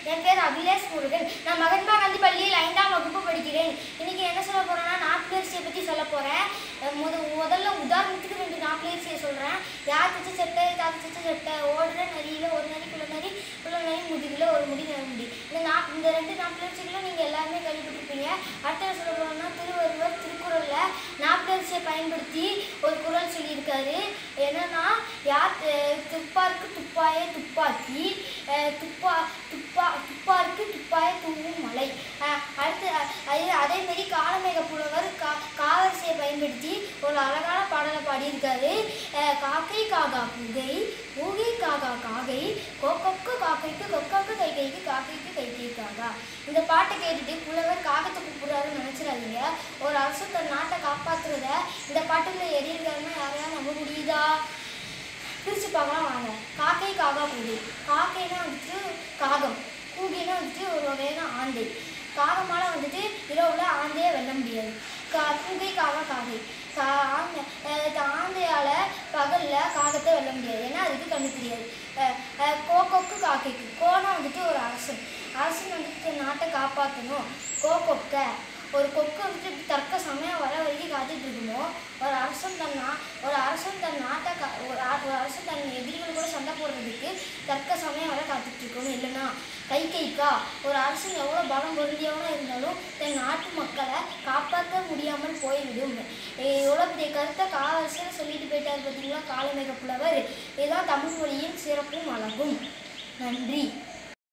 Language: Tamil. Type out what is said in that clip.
என் பேர் அபிலேஷ் முருகன் நான் மகாத்மா காந்தி பள்ளியில் ஐந்தாம் வகுப்பு படிக்கிறேன் இன்னைக்கு என்ன சொல்ல போறேன்னா நாட்பயிற்சியை பற்றி சொல்ல போகிறேன் முத முதல்ல உதாரணத்துக்கு ரெண்டு நாட்பயிற்சியை சொல்கிறேன் யார் தச்ச சட்டை தாத்த தச்ச சட்டை ஓடுற நரியில் ஒரு நரி குள்ள நரி குள்ள நரி முதுகில் ஒரு முடி நரி முடி இந்த நா இந்த ரெண்டு நாட்பயிற்சிகளும் நீங்கள் எல்லாருமே கேள்விப்பட்டிருப்பீங்க அடுத்த என்ன சொல்ல போகிறோம்னா திருவள்ளுவர் திருக்குறளில் நாட்பயிற்சியை பயன்படுத்தி ஒரு குறள் சொல்லியிருக்காரு என்னன்னா யார் அஹ், துப்பாருக்கு துப்பாய துப்பாக்கி அஹ், துப்பா துப்பா துப்பாருக்கு துப்பாய தூவும் மலை அஹ், அடுத்து அஹ், அதே அதேமாரி காலமேக புலவர் கா காவரிசையை பயன்படுத்தி ஒரு அழகான பாடலை பாடியிருக்காரு அஹ், காக்கை காகா புகை ஊகை காகா காகை கொக்கொக்கு காக்கைக்கு கொக்கொக்கு கை கைக்கு காக்கைக்கு கை கை காகா இந்த பாட்டை கேட்டுட்டு புலவர் காகத்தை கூப்பிடுறாருன்னு நினச்சிடாதீங்க ஒரு அரசு தன் நாட்டை காப்பாத்துறத இந்த பாட்டுக்குள்ள எழுதியிருக்காருன்னா யாரையா நம்ப முடியுதா பிரித்து பார்க்கலாம் வாங்க காக்கை காகா கூகை காக்கைனா வந்துட்டு காகம் கூகைனா வந்துட்டு ஒரு வகையான ஆந்தை காகமால வந்துட்டு இரவுல ஆந்தையை வெல்ல முடியாது கா கூகை காகா காகை கா ஆந்தை அஹ் இந்த ஆந்தையால பகல்ல காகத்தை வெல்ல முடியாது ஏன்னா அதுக்கு கண்ணு தெரியாது அஹ் அஹ் கோ கொக்கு காக்கைக்கு கோனா வந்துட்டு ஒரு அரசன் அரசன் வந்துட்டு நாட்டை காப்பாற்றணும் கோ கொக்க ஒரு கொக்கு வந்துட்டு இப்படி தக்க சமயம் வர வரைக்கும் காத்துட்டு இருக்குமோ ஒரு அரசன் தன் நா ஒரு அரசன் தன் நாட்டை கா ஒரு ஆ- ஒரு அரசன் தன் எதிரிகள் கூட சண்டை போடுறதுக்கு தக்க சமயம் வர காத்துட்டு இருக்கணும் இல்லைன்னா கை கைக்கா ஒரு அரசன் எவ்வளோ பலம் பொருந்தியவனா இருந்தாலும் தன் நாட்டு மக்களை காப்பாற்ற முடியாமல் போய்விடும் எ- எவ்வளோ பெரிய கருத்தை காவரசர் சொல்லிட்டு போயிட்டார் பார்த்தீங்களா காலமேக புலவர் இதுதான் தமிழ் மொழியின் சிறப்பும் அழகும் நன்றி